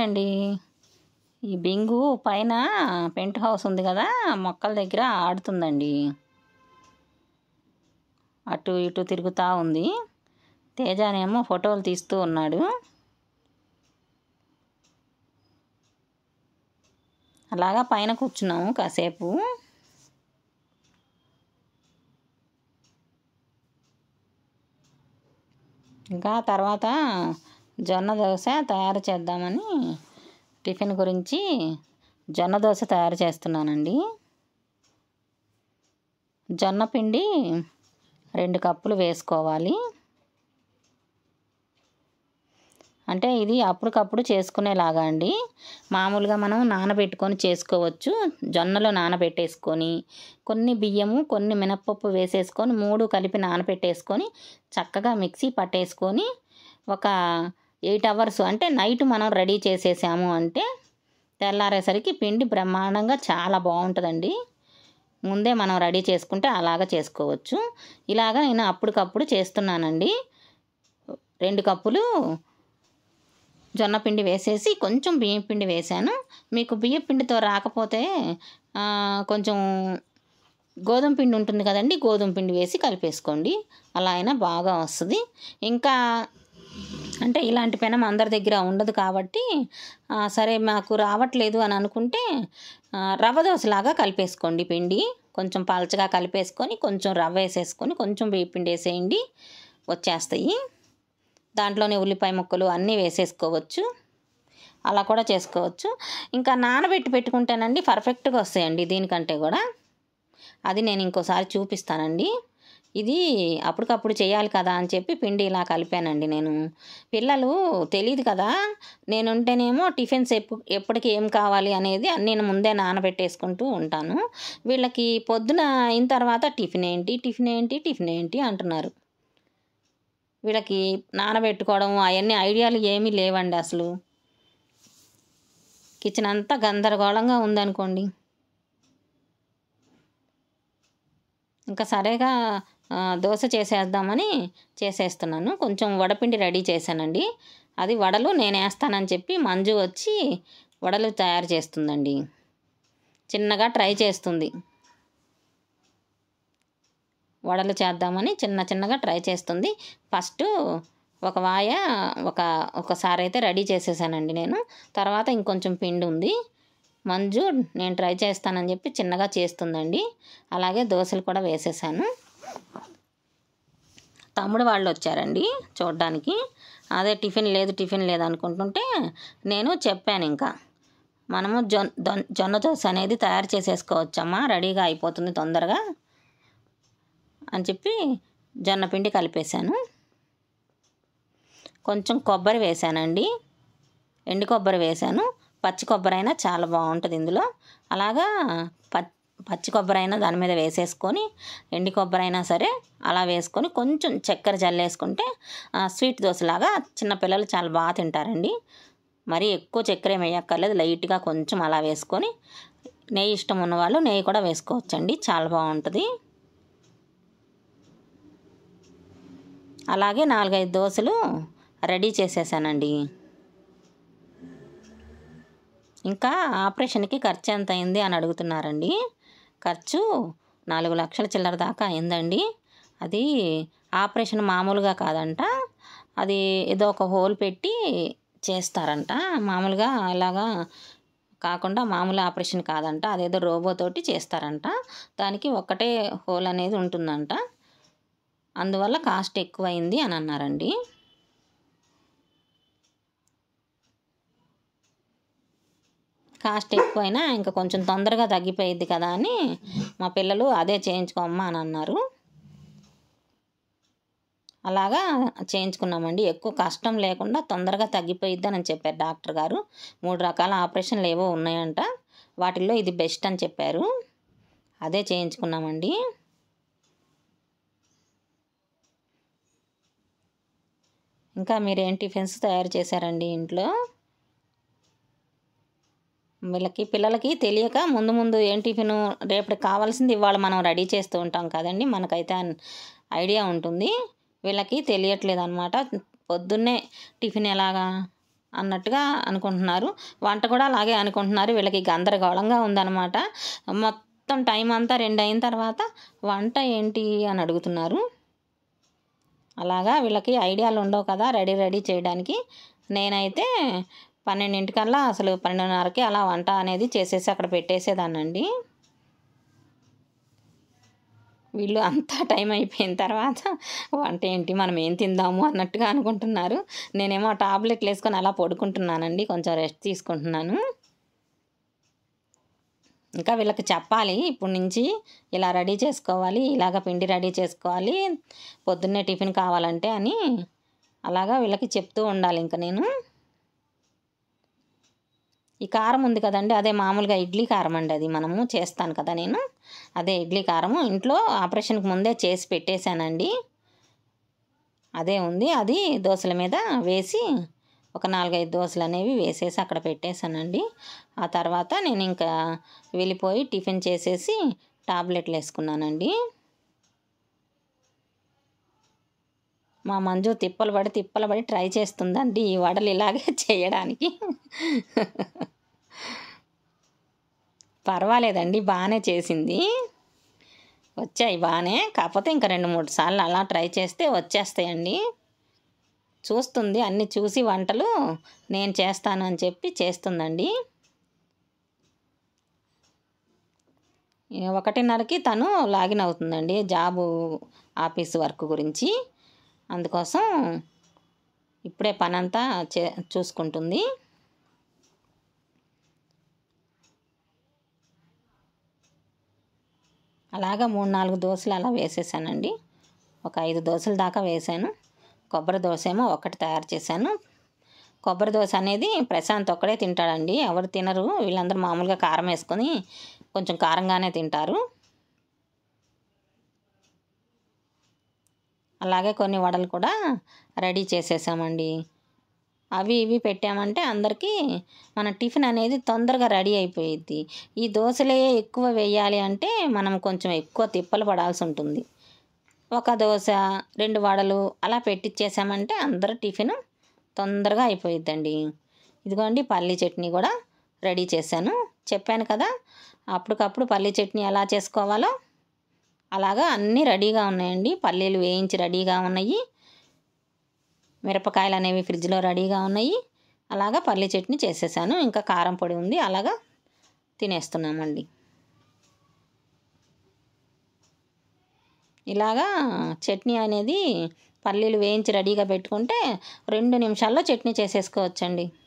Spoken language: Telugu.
అండి ఈ బింగు పైన పెంట్ హౌస్ ఉంది కదా మొక్కల దగ్గర ఆడుతుందండి అటు ఇటు తిరుగుతూ ఉంది తేజానేమో ఫోటోలు తీస్తూ ఉన్నాడు అలాగా పైన కూర్చున్నాము కాసేపు ఇంకా తర్వాత జొన్న దోశ తయారు చేద్దామని టిఫిన్ గురించి జొన్న దోశ తయారు చేస్తున్నానండి జొన్న పిండి రెండు కప్పులు వేసుకోవాలి అంటే ఇది అప్పటికప్పుడు చేసుకునేలాగా అండి మామూలుగా మనం నానబెట్టుకొని చేసుకోవచ్చు జొన్నలో నానబెట్టేసుకొని కొన్ని బియ్యము కొన్ని మినప్పప్పు వేసేసుకొని మూడు కలిపి నానబెట్టేసుకొని చక్కగా మిక్సీ పట్టేసుకొని ఒక ఎయిట్ అవర్స్ అంటే నైట్ మనం రెడీ చేసేసాము అంటే తెల్లారేసరికి పిండి బ్రహ్మాండంగా చాలా బాగుంటుందండి ముందే మనం రెడీ చేసుకుంటే అలాగ చేసుకోవచ్చు ఇలాగ నేను అప్పటికప్పుడు చేస్తున్నానండి రెండు కప్పులు జొన్న పిండి వేసేసి కొంచెం బియ్యం పిండి వేసాను మీకు బియ్యం పిండితో రాకపోతే ఆ, కొంచెం గోధుమ పిండి ఉంటుంది కదండి గోధుమ పిండి వేసి కలిపేసుకోండి అలా అయినా బాగా వస్తుంది ఇంకా అంటే ఇలాంటి పెనం అందరి దగ్గర ఉండదు కాబట్టి ఆ, సరే మాకు రావట్లేదు అని అనుకుంటే ఆ, రవ్వ దోశలాగా కలిపేసుకోండి పిండి కొంచెం పలచగా కలిపేసుకొని కొంచెం రవ్వ వేసేసుకొని కొంచెం బియ్య పిండి వేసేయండి వచ్చేస్తాయి దాంట్లోనే ఉల్లిపాయ ముక్కలు అన్నీ వేసేసుకోవచ్చు అలా కూడా చేసుకోవచ్చు ఇంకా నానబెట్టి పెట్టుకుంటేనండి పర్ఫెక్ట్గా వస్తాయండి దీనికంటే కూడా అది నేను ఇంకోసారి చూపిస్తానండి ఇది అప్పటికప్పుడు చేయాలి కదా అని చెప్పి పిండి ఇలా కలిపానండి నేను పిల్లలు తెలియదు కదా నేను ఉంటేనేమో టిఫిన్స్ ఎప్పు ఎప్పటికి ఏం కావాలి అనేది నేను ముందే నానబెట్టేసుకుంటూ ఉంటాను వీళ్ళకి పొద్దున అయిన తర్వాత టిఫిన్ ఏంటి టిఫిన్ ఏంటి టిఫిన్ ఏంటి అంటున్నారు వీళ్ళకి నానబెట్టుకోవడం అవన్నీ ఐడియాలు ఏమీ లేవండి అసలు కిచెన్ అంతా గందరగోళంగా ఉందనుకోండి ఇంకా సరేగా ఆ, దోశ చేసేద్దామని చేసేస్తున్నాను కొంచెం వడపిండి రెడీ చేశానండి అది వడలు నేను వేస్తానని చెప్పి మంజు వచ్చి వడలు తయారు చేస్తుందండి చిన్నగా ట్రై చేస్తుంది వడలు చేద్దామని చిన్న చిన్నగా ట్రై చేస్తుంది ఫస్ట్ ఒక వాయ ఒక ఒకసారి అయితే రెడీ చేసేసానండి నేను తర్వాత ఇంకొంచెం పిండి ఉంది మంజు నేను ట్రై చేస్తానని చెప్పి చిన్నగా చేస్తుందండి అలాగే దోశలు కూడా వేసేసాను తమ్ముడు వాళ్ళు వచ్చారండి చూడడానికి అదే టిఫిన్ లేదు టిఫిన్ లేదు అనుకుంటుంటే నేను చెప్పాను ఇంకా మనము జొన్ దొన్- జొన్న దోశ అనేది తయారు చేసేసుకోవచ్చమ్మా రెడీగా అయిపోతుంది తొందరగా అని చెప్పి జొన్న పిండి కలిపేశాను కొంచెం కొబ్బరి వేసానండి ఎండు కొబ్బరి వేసాను పచ్చి కొబ్బరి అయినా చాలా బాగుంటుంది ఇందులో అలాగా ప పచ్చి కొబ్బరి అయినా దాని మీద వేసేసుకొని ఎండి కొబ్బరి అయినా సరే అలా వేసుకొని కొంచెం చక్కెర జల్లేసుకుంటే ఆ, స్వీట్ దోశలాగా చిన్నపిల్లలు చాలా బాగా తింటారండి మరీ ఎక్కువ చక్కెర ఏమి వేయక్కర్లేదు లైట్గా కొంచెం అలా వేసుకొని నెయ్యి ఇష్టం ఉన్న వాళ్ళు నెయ్యి కూడా వేసుకోవచ్చండి చాలా బాగుంటుంది అలాగే నాలుగైదు దోశలు రెడీ చేసేసానండి ఇంకా ఆపరేషన్కి ఖర్చు ఎంత అయింది అని అడుగుతున్నారండి ఖర్చు నాలుగు లక్షల చిల్లర దాకా అయిందండి అది ఆపరేషన్ మామూలుగా కాదంట అది ఏదో ఒక హోల్ పెట్టి చేస్తారంట మామూలుగా ఇలాగా కాకుండా మామూలు ఆపరేషన్ కాదంట అదేదో రోబో తోటి చేస్తారంట దానికి ఒక్కటే హోల్ అనేది ఉంటుందంట అందువల్ల కాస్ట్ ఎక్కువైంది అని అన్నారండి కాస్ట్ ఎక్కువైనా ఇంకా కొంచెం తొందరగా తగ్గిపోయిద్ది కదా అని మా పిల్లలు అదే చేయించుకోమ్మా అని అన్నారు అలాగా చేయించుకున్నామండి ఎక్కువ కష్టం లేకుండా తొందరగా తగ్గిపోయిద్ది అని చెప్పారు డాక్టర్ గారు మూడు రకాల ఆపరేషన్లు ఏవో ఉన్నాయంట వాటిల్లో ఇది బెస్ట్ అని చెప్పారు అదే చేయించుకున్నామండి ఇంకా మీరు ఏం టిఫిన్స్ తయారు చేశారండి ఇంట్లో వీళ్ళకి పిల్లలకి తెలియక ముందు ముందు ఏం టిఫిన్ రేపటికి కావాల్సింది ఇవాళ మనం రెడీ చేస్తూ ఉంటాం కదండి మనకైతే అన్- ఐడియా ఉంటుంది వీళ్ళకి తెలియట్లేదు అనమాట పొద్దున్నే టిఫిన్ ఎలాగా అన్నట్టుగా అనుకుంటున్నారు వంట కూడా అలాగే అనుకుంటున్నారు వీళ్ళకి గందరగోళంగా ఉందన్నమాట మొత్తం టైం అంతా రెండు అయిన తర్వాత వంట ఏంటి అని అడుగుతున్నారు అలాగా వీళ్ళకి ఐడియాలు ఉండవు కదా రెడీ రెడీ చేయడానికి నేనైతే పన్నెండింటికల్లా అసలు పన్నెండున్నరకి అలా వంట అనేది చేసేసి అక్కడ పెట్టేసేదాన్నండి వీళ్ళు అంతా టైం అయిపోయిన తర్వాత వంట ఏంటి మనం ఏం తిందాము అన్నట్టుగా అనుకుంటున్నారు నేనేమో టాబ్లెట్లు వేసుకొని అలా పడుకుంటున్నానండి కొంచెం రెస్ట్ తీసుకుంటున్నాను ఇంకా వీళ్ళకి చెప్పాలి ఇప్పటి నుంచి ఇలా రెడీ చేసుకోవాలి ఇలాగ పిండి రెడీ చేసుకోవాలి పొద్దున్నే టిఫిన్ కావాలంటే అని అలాగా వీళ్ళకి చెప్తూ ఉండాలి ఇంకా నేను ఈ కారం ఉంది కదండి అదే మామూలుగా ఇడ్లీ కారం అండి అది మనము చేస్తాను కదా నేను అదే ఇడ్లీ కారము ఇంట్లో ఆపరేషన్కి ముందే చేసి పెట్టేశానండి అదే ఉంది అది దోశల మీద వేసి ఒక నాలుగైదు దోశలు అనేవి వేసేసి అక్కడ పెట్టేశానండి ఆ తర్వాత నేను ఇంకా వెళ్ళిపోయి టిఫిన్ చేసేసి టాబ్లెట్లు వేసుకున్నానండి మా మంజు తిప్పలు పడి తిప్పలు పడి ట్రై చేస్తుందండి ఈ వడలు ఇలాగే చేయడానికి పర్వాలేదండి బాగానే చేసింది వచ్చాయి బాగానే కాకపోతే ఇంకా రెండు మూడు సార్లు అలా ట్రై చేస్తే వచ్చేస్తాయండి చూస్తుంది అన్నీ చూసి వంటలు నేను చేస్తాను అని చెప్పి చేస్తుందండి ఒకటిన్నరకి తను లాగిన్ అవుతుందండి జాబు ఆఫీస్ వర్క్ గురించి అందుకోసం ఇప్పుడే పనంతా చే చూసుకుంటుంది అలాగా మూడు నాలుగు దోశలు అలా వేసేసానండి ఒక ఐదు దోశల దాకా వేసాను కొబ్బరి దోశ ఏమో ఒకటి తయారు చేశాను కొబ్బరి దోశ అనేది ప్రశాంత్ ఒక్కడే తింటాడండి ఎవరు తినరు వీళ్ళందరూ మామూలుగా కారం వేసుకొని కొంచెం కారంగానే తింటారు అలాగే కొన్ని వడలు కూడా రెడీ చేసేసామండి అవి ఇవి పెట్టామంటే అందరికీ మన టిఫిన్ అనేది తొందరగా రెడీ అయిపోయిద్ది ఈ దోశలే ఎక్కువ వేయాలి అంటే మనం కొంచెం ఎక్కువ తిప్పలు పడాల్సి ఉంటుంది ఒక దోశ రెండు వడలు అలా పెట్టించేసామంటే అందరూ టిఫిన్ తొందరగా అయిపోయిద్దండి ఇదిగోండి పల్లీ చట్నీ కూడా రెడీ చేశాను చెప్పాను కదా అప్పటికప్పుడు పల్లీ చట్నీ ఎలా చేసుకోవాలో అలాగా అన్నీ రెడీగా ఉన్నాయండి పల్లీలు వేయించి రెడీగా ఉన్నాయి మిరపకాయలు అనేవి ఫ్రిడ్జ్లో రెడీగా ఉన్నాయి అలాగా పల్లీ చట్నీ చేసేసాను ఇంకా కారం పొడి ఉంది అలాగా తినేస్తున్నామండి ఇలాగా చట్నీ అనేది పల్లీలు వేయించి రెడీగా పెట్టుకుంటే రెండు నిమిషాల్లో చట్నీ చేసేసుకోవచ్చండి